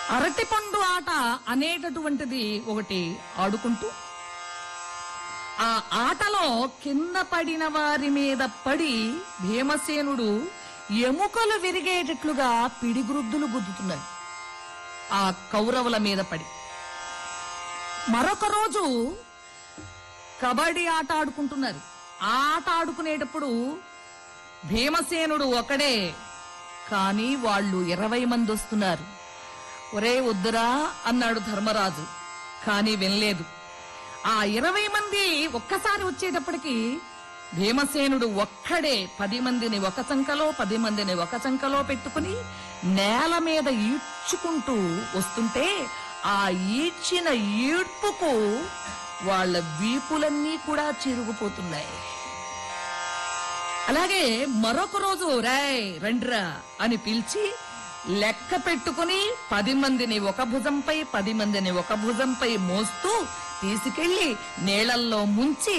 అరటిపండు ఆట అనేటటువంటిది ఒకటి ఆడుకుంటూ ఆ ఆటలో కింద పడిన వారి మీద పడి భీమసేనుడు ఎముకలు విరిగేటట్లుగా పిడిగురుద్దులు గుద్దుతున్నాడు ఆ కౌరవుల మీద పడి మరొక రోజు కబడ్డీ ఆట ఆడుకుంటున్నారు ఆ ఆట ఆడుకునేటప్పుడు భీమసేనుడు ఒకడే కానీ వాళ్ళు ఇరవై మంది వస్తున్నారు ఒరే వద్దురా అన్నాడు ధర్మరాజు కానీ వినలేదు ఆ ఇరవై మంది ఒక్కసారి వచ్చేటప్పటికి భీమసేనుడు ఒక్కడే పది మందిని ఒక చంకలో పది మందిని ఒక చంకలో పెట్టుకుని నేల మీద ఈడ్చుకుంటూ వస్తుంటే ఆ ఈడ్చిన ఈడ్పుకు వాళ్ళ వీపులన్నీ కూడా చిరుగుపోతున్నాయి అలాగే మరొక రోజు రాయ్ రండ్రా అని పిలిచి లెక్క పెట్టుకుని పది మందిని ఒక భుజంపై పది మందిని ఒక భుజంపై మోస్తూ తీసుకెళ్లి నీళ్లల్లో ముంచి